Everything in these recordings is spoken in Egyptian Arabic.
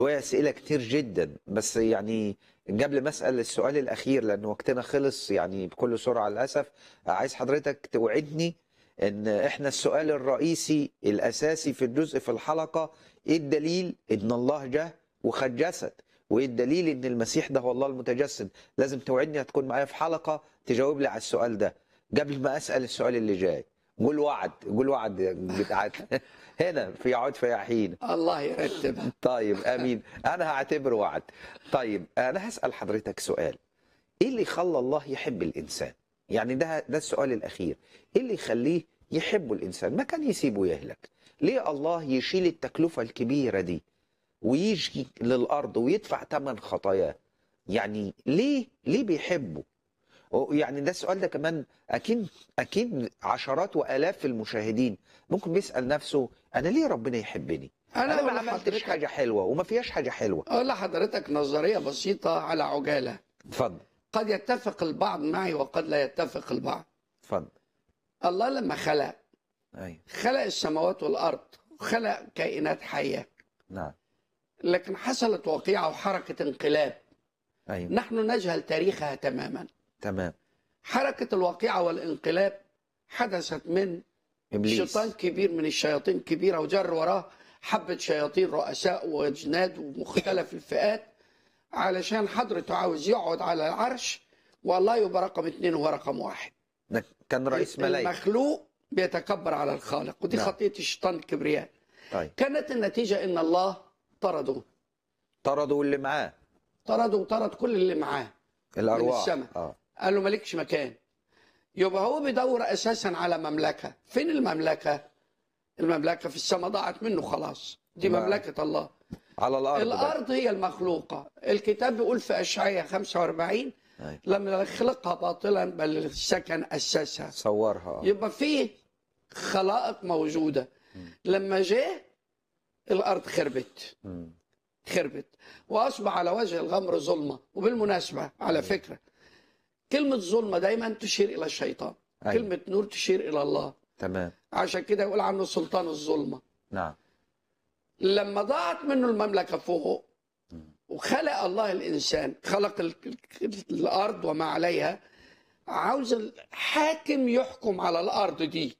وهي أسئلة كتير جدا بس يعني قبل ما أسأل السؤال الأخير لأن وقتنا خلص يعني بكل سرعة للأسف عايز حضرتك توعدني إن إحنا السؤال الرئيسي الأساسي في الجزء في الحلقة إيه الدليل إن الله جه وخد جسد وإيه الدليل إن المسيح ده هو الله المتجسد لازم توعدني هتكون معايا في حلقة تجاوب لي على السؤال ده قبل ما أسأل السؤال اللي جاي قول وعد قول وعد بتاعت هنا في عود في حين الله يرتب طيب امين انا هعتبره وعد طيب انا هسال حضرتك سؤال ايه اللي خلى الله يحب الانسان يعني ده ده السؤال الاخير ايه اللي يخليه يحب الانسان ما كان يسيبه يهلك ليه الله يشيل التكلفه الكبيره دي ويجي للارض ويدفع ثمن خطاياه يعني ليه ليه بيحبه يعني ده السؤال ده كمان اكيد اكيد عشرات والاف المشاهدين ممكن بيسال نفسه انا ليه ربنا يحبني انا انا ما أقول عملتش لحضرتك حاجه حلوه وما فيهاش حاجه حلوه اقول لحضرتك نظريه بسيطه على عجاله اتفضل قد يتفق البعض معي وقد لا يتفق البعض اتفضل الله لما خلق ايوه خلق السماوات والارض وخلق كائنات حيه نعم لكن حصلت وقيعه وحركه انقلاب ايوه نحن نجهل تاريخها تماما تمام حركه الوقيعه والانقلاب حدثت من ابليس شيطان كبير من الشياطين كبيرة وجر وراه حبة شياطين رؤساء وجناد ومختلف الفئات علشان حضرته عاوز يقعد على العرش والله يبقى رقم اثنين وهو رقم واحد ده كان رئيس ملايكه المخلوق بيتكبر على الخالق ودي نعم. خطية الشيطان الكبرياء طيب كانت النتيجة ان الله طرده طردوا اللي معاه طرده وطرد كل اللي معاه الارواح السماء. اه قال له مالكش مكان يبقى هو بيدور اساسا على مملكه فين المملكه المملكه في السماء ضاعت منه خلاص دي ما- مملكه الله على الارض بقى. الارض هي المخلوقه الكتاب بيقول في اشعياء 45 أيوة. لم يخلقها باطلا بل السكن اسسها صورها آه. يبقى في خلائق موجوده لما جاء الارض خربت مم. خربت واصبح على وجه الغمر ظلمه وبالمناسبه على فكره كلمه ظلمه دايما تشير الى الشيطان أيوة. كلمه نور تشير الى الله تمام عشان كده يقول عنه سلطان الظلمه نعم لما ضاعت منه المملكه فوق وخلق الله الانسان خلق ال- ال- الارض وما عليها عاوز الحاكم يحكم على الارض دي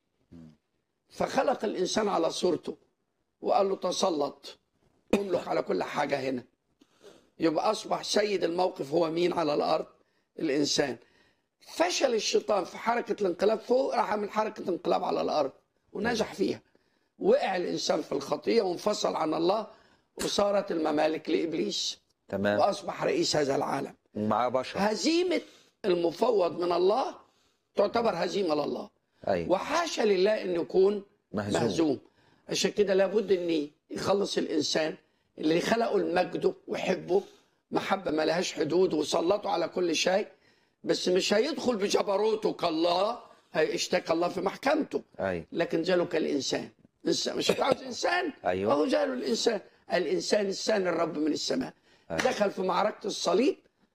فخلق الانسان على صورته وقال له تسلط املك على كل حاجه هنا يبقى اصبح سيد الموقف هو مين على الارض الانسان فشل الشيطان في حركه الانقلاب فوق راح عمل حركه انقلاب على الارض ونجح فيها وقع الانسان في الخطيه وانفصل عن الله وصارت الممالك لابليس تمام واصبح رئيس هذا العالم ومعاه بشر هزيمه المفوض من الله تعتبر هزيمه لله ايوه وحاشا لله ان يكون مهزوم. مهزوم عشان كده لابد ان يخلص الانسان اللي خلقه لمجده ويحبه محبه ما لهاش حدود وسلطه على كل شيء بس مش هيدخل بجبروته كالله هيشتكى الله في محكمته ايوه لكن جاله كالانسان إنسان مش عاوز انسان أيوة. هو جاله الانسان الانسان السان الرب من السماء دخل في معركه الصليب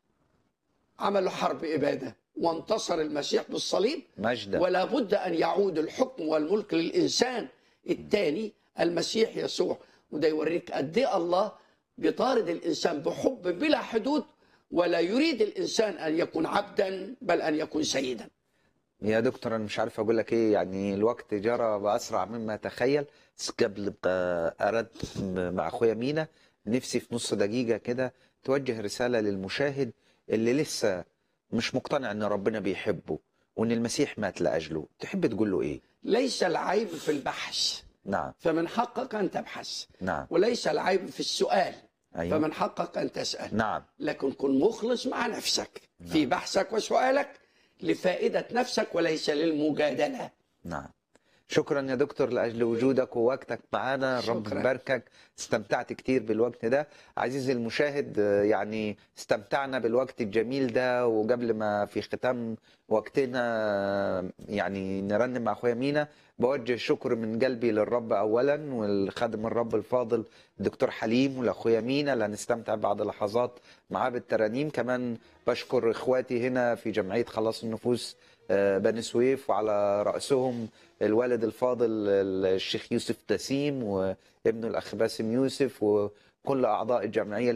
عملوا حرب اباده وانتصر المسيح بالصليب مجدا ولا بد أن يعود الحكم والملك للإنسان الثاني المسيح يسوع وده يوريك قد إيه الله بيطارد الإنسان بحب بلا حدود ولا يريد الإنسان أن يكون عبدا بل أن يكون سيدا يا دكتور انا مش عارف اقول لك ايه يعني الوقت جرى باسرع مما اتخيل بس قبل ما اردت مع اخويا مينا نفسي في نص دقيقه كده توجه رساله للمشاهد اللي لسه مش مقتنع ان ربنا بيحبه وان المسيح مات لاجله تحب تقول له ايه ليس العيب في البحث نعم فمن حقك أن تبحث نعم وليس العيب في السؤال ايوه فمن حقك أن تسأل نعم لكن كن مخلص مع نفسك في بحثك وسؤالك لفائدة نفسك وليس للمجادلة نعم شكرا يا دكتور لاجل وجودك ووقتك معانا رب شكراً. يباركك استمتعت كتير بالوقت ده عزيزي المشاهد آه، يعني استمتعنا بالوقت الجميل ده وقبل ما في ختام وقتنا آه، يعني نرنم مع اخويا مينا بوجه شكر من قلبي للرب اولا والخادم الرب الفاضل الدكتور حليم ولاخويا مينا اللي هنستمتع بعض لحظات معاه بالترانيم كمان بشكر اخواتي هنا في جمعيه خلاص النفوس آه، بني سويف وعلى رأسهم الوالد الفاضل الشيخ يوسف تسيم وابنه الأخ باسم يوسف و- كل اعضاء الجمعيه